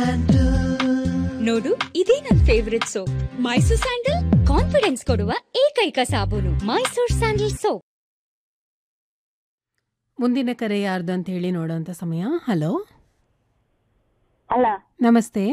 ನೋಡು ಇದೇ ನನ್ favourite soap Mysore sandal confidence ಕೊಡುವ ಏಕೈಕ ಸಾಬೂನು ಮೈಸೂರ್ ಸ್ಯಾಂಡಲ್ ಸೋಪ್ ಮುಂದಿನ ಕರೆ ಯಾರ್ದು ಅಂತ ಹೇಳಿ ನೋಡೋಂಥ ಸಮಯ ಹಲೋ ಅಲ್ಲ ನಮಸ್ತೆ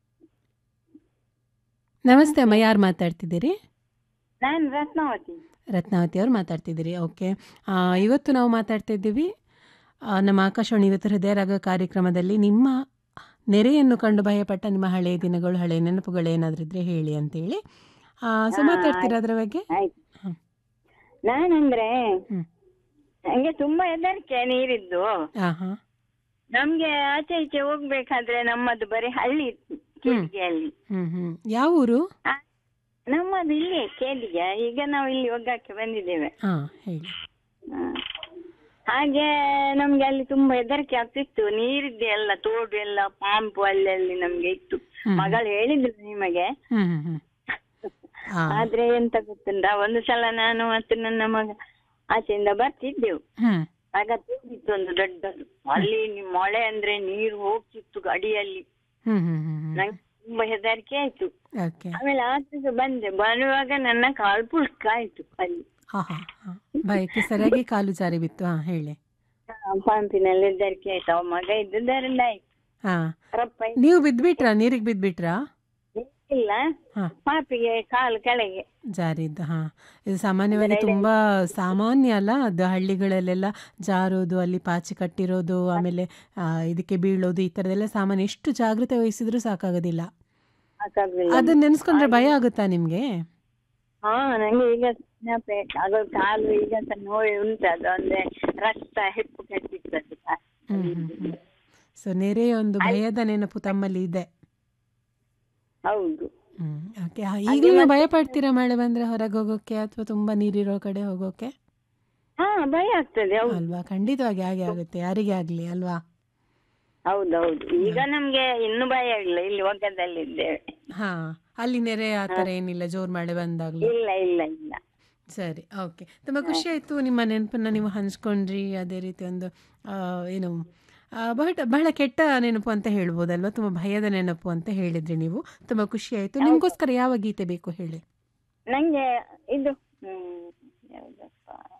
ನಮಸ್ತೆ ಅಮ್ಮ ಯಾರು ಮಾತಾಡ್ತಿದ್ದೀರಿ ನಾನು ರತ್ನಾವತಿ ರತ್ನಾವತಿ ಅವ್ರು ಮಾತಾಡ್ತಿದ್ದೀರಿ ಓಕೆ ಆ, ಇವತ್ತು ನಾವು ಮಾತಾಡ್ತಾ ಇದ್ದೀವಿ ಆ, ನಮ್ಮ ಆಕಾಶವಾಣಿ ಇವತ್ತು ಹೃದಯರಾಗ ಕಾರ್ಯಕ್ರಮದಲ್ಲಿ ನಿಮ್ಮ ನೆರೆಯನ್ನು ಕಂಡು ಭಯಪಟ್ಟ ನಿಮ್ಮ ಹಳೆಯ ದಿನಗಳು ಹಳೆಯ ನೆನಪುಗಳು ಏನಾದರೂ ಇದ್ರೆ ಹೇಳಿ ಅಂತೇಳಿ ಸೊ ಹಾ, ಮಾತಾಡ್ತೀರಾ ಅದ್ರ ಬಗ್ಗೆ ಆಯ್ತು ಹ್ಮ್. ನಾನಂದ್ರೆ ಹ್ಮ್. ನಂಗೆ ತುಂಬಾ ಹೆದರಿಕೆ ನೀರಿದ್ದು ಹಾಂ ಹಾಂ ನಮ್ಗೆ ಆಚೆ ಈಚೆ ಹೋಗ್ಬೇಕಾದ್ರೆ ನಮ್ಮದು ಬರೀ ಹಳ್ಳಿ ಇತ್ತು ಕೇದಿಗೆಯಲ್ಲಿ ಹ್ಞೂ ಹ್ಞೂ ಯಾವ ಊರು ನಮ್ಮದು ಇಲ್ಲಿ ಕೇದಿಗೆ ಈಗ ನಾವು ಇಲ್ಲಿ ಒಗ್ಗಕ್ಕೆ ಬಂದಿದ್ದೇವೆ ಹಾಂ ಹೇಳಿ ಹಾ. ಹಾಗೆ ನಮ್ಗೆ ಅಲ್ಲಿ ತುಂಬಾ ಹೆದರಿಕೆ ಆಗ್ತಿತ್ತು ನೀರಿದ್ದೆ ಎಲ್ಲ ತೋಡು ಎಲ್ಲ ಪಾಂಪು ಅಲ್ಲಲ್ಲಿ ನಮ್ಗೆ ಇತ್ತು ಹ್ಮ್. ಮಗಳು ಹೇಳಿದ್ರು ನಿಮಗೆ ಹ್ಞೂ ಹ್ಞೂ ಹ್ಞೂ ಹಾಂ ಆದ್ರೆ ಎಂತ ಗೊತ್ತುಂಟ ಒಂದು ಸಲ ನಾನು ಮತ್ತು ನನ್ನ ಮಗ ಆಚೆಯಿಂದ ಬರ್ತಿದ್ದೆವು ಹ್ಞೂ ಆಗ ತೋಡಿತ್ತು ಒಂದು ದೊಡ್ಡದು ಅಲ್ಲಿ ನಿ- ಮಳೆ ಅಂದ್ರೆ ನೀರು ಹೋಗ್ತಿತ್ತು ಅಡಿಯಲ್ಲಿ ಹ್ಞೂ ಹ್ಞೂ ಹ್ಞೂ ಹ್ಞೂ ನಂಗೆ ತುಂಬಾ ಹೆದರಿಕೆ ಆಯ್ತು ಓಕೆ ಆಮೇಲೆ ಆಚೆಗೆ ಬಂದೆ ಬರುವಾಗ ನನ್ನ ಕಾಲು ಪುಲ್ಕ ಆಯ್ತು ಅಲ್ಲಿ ಹಾಂ ಹಾಂ ಹಾಂ ಭಯಕ್ಕೆ ಸರಿಯಾಗಿ ಕಾಲು ಜಾರಿ ಬಿತ್ತು ಹಾಂ ಹೇಳಿ ಆ, ಪಂಪಿನಲ್ಲಿ ಹೆದರಿಕೆ ಆಯ್ತು ಅವ ಮಗ ಇದ್ದುದರಿಂದ ಆಯ್ತು ಹಾಂ ರಪ್ಪ ಆಯ್ತು. ನೀವು ಬಿದ್ಬಿಟ್ರಾ ನೀರಿಗೆ ಬಿದ್ಬಿಟ್ರಾ ಇಲ್ಲ ಹಾಂ ಪಾಪಿಗೆ ಕಾಲು ಕೆಳಗೆ ಜಾರಿದ್ದು ಹಾಂ ಇದು ಸಾಮಾನ್ಯವಾಗಿ ತುಂಬ ಸಾಮಾನ್ಯ ಅಲ್ಲ ಅದು ಹಳ್ಳಿಗಳಲ್ಲೆಲ್ಲ ಜಾರೋದು ಅಲ್ಲಿ ಪಾಚಿ ಕಟ್ಟಿರೋದು ಆಮೇಲೆ ಆ, ಇದಕ್ಕೆ ಬೀಳೋದು ಈ ಥರದ್ದೆಲ್ಲ ಸಾಮಾನ್ಯ ಎಷ್ಟು ಜಾಗ್ರತೆ ವಹಿಸಿದ್ರೂ ಸಾಕಾಗೋದಿಲ್ಲ ಸಾಕಾಗ್ಲಿಲ್ಲ. ಅದನ್ನ ನೆನೆಸ್ಕೊಂಡ್ರೆ ಭಯ ಆಗುತ್ತಾ ನಿಮಗೆ ಹಾ ನಂಗೆ ಈಗ ನೆನಪೆ ಅದು ಕಾಲು ಈಗ ಸಹ ನೋವು ಉಂಟು ಅದು ಅಂದ್ರೆ ರಕ್ತ ಹೆಪ್ಪು ಕಟ್ಟಿರ್ತದೆ ಹ್ಞೂ ಹ್ಞೂ ಹ್ಞೂ ಸೊ ನೆರೆಯ ಒಂದು ಭಯದ ನೆನಪು ತಮ್ಮಲ್ಲಿ ಇದೆ ಹೌದು ಹ್ಞೂ ಓಕೆ ಈಗಲೂ ನೀವು ಭಯ ಪಡ್ತೀರಾ ಮಳೆ ಬಂದರೆ ಹೊರಗೆ ಹೋಗೋಕ್ಕೆ ಅಥವಾ ತುಂಬ ನೀರಿರೋ ಕಡೆ ಹೋಗೋಕ್ಕೆ ಹಾ ಭಯ ಆಗ್ತದೆ ಹೌದು ಅಲ್ವಾ ಖಂಡಿತವಾಗಿ ಹಾಗೆ ಆಗುತ್ತೆ ಯಾರಿಗೇ ಆಗಲಿ ಅಲ್ವಾ ಹೌದೌದು ಈಗ ನಮ್ಗೆ ಇನ್ನು ಭಯ ಇಲ್ಲ ಇಲ್ಲಿ ಒಗ್ಗದಲ್ಲಿದ್ದೇವೆ ಹಾಂ ಅಲ್ಲಿ ನೆರೆ ಆ ಥರ ಏನಿಲ್ಲ ಜೋರು ಮಳೆ ಬಂದಾಗಲೂ ಇಲ್ಲ ಇಲ್ಲ ಇಲ್ಲ ಸರಿ ಓಕೆ ತುಂಬ ಖುಷಿ ಆಯಿತು ನಿಮ್ಮ ನೆನಪನ್ನು ನೀವು ಹಂಚ್ಕೊಂಡ್ರಿ ಅದೇ ರೀತಿ ಒಂದು ಆ, ಏನು ಆ, ಬಹಳ ಬಹಳ ಕೆಟ್ಟ ನೆನಪು ಅಂತ ಹೇಳ್ಬೋದಲ್ವಾ ತುಂಬ ಭಯದ ನೆನಪು ಅಂತ ಹೇಳಿದ್ರಿ ನೀವು ತುಂಬ ಖುಷಿ ಆಯಿತು ನಿಮಗೋಸ್ಕರ ಯಾವ ಗೀತೆ ಬೇಕು ಹೇಳಿ ನಂಗೆ ಇದು ಹ್ಮ್ ಯಾವ್ದಪ್ಪ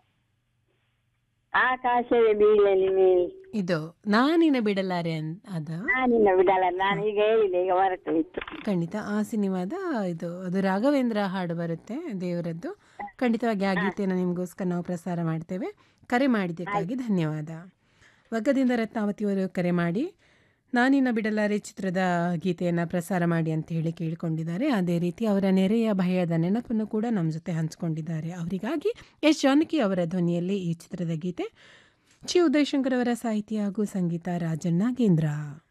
ಆಕಾಶವೇ ಬೀಳಲಿ ಮೇಲೆ ಇದು ನಾನಿನ ಬಿಡಲಾರೆ ಅನ್ ಅದು ನಾನಿನ್ನ ಬಿಡಲ್ಲ ನಾನು ಈಗ ಹೇಳಿದೆ ಈಗ ಹೊರಟು ಹೋಯ್ತು ಖಂಡಿತ ಆ ಸಿನಿಮಾದ ಇದು ಅದು ರಾಘವೇಂದ್ರ ಹಾಡು ಬರುತ್ತೆ ದೇವರದ್ದು ಖಂಡಿತವಾಗಿ ಆ ಗೀತೆಯನ್ನು ನಿಮಗೋಸ್ಕರ ನಾವು ಪ್ರಸಾರ ಮಾಡ್ತೇವೆ ಕರೆ ಮಾಡಿದ್ದಕ್ಕಾಗಿ ಧನ್ಯವಾದ ವಗ್ಗದಿಂದ ರತ್ನಾವತಿಯವರು ಕರೆ ಮಾಡಿ ನಾನಿನ ಬಿಡಲಾರೆ ಚಿತ್ರದ ಗೀತೆಯನ್ನು ಪ್ರಸಾರ ಮಾಡಿ ಅಂತ ಹೇಳಿ ಕೇಳಿಕೊಂಡಿದ್ದಾರೆ ಅದೇ ರೀತಿ ಅವರ ನೆರೆಯ ಭಯದ ನೆನಪನ್ನು ಕೂಡ ನಮ್ಮ ಜೊತೆ ಹಂಚಿಕೊಂಡಿದ್ದಾರೆ ಅವರಿಗಾಗಿ ಎಸ್ ಜಾನಕಿ ಅವರ ಧ್ವನಿಯಲ್ಲಿ ಈ ಚಿತ್ರದ ಗೀತೆ ಚಿ ಉದಯಶಂಕರ್ ಅವರ ಸಾಹಿತ್ಯ ಹಾಗೂ ಸಂಗೀತ ರಾಜನ್ ನಾಗೇಂದ್ರ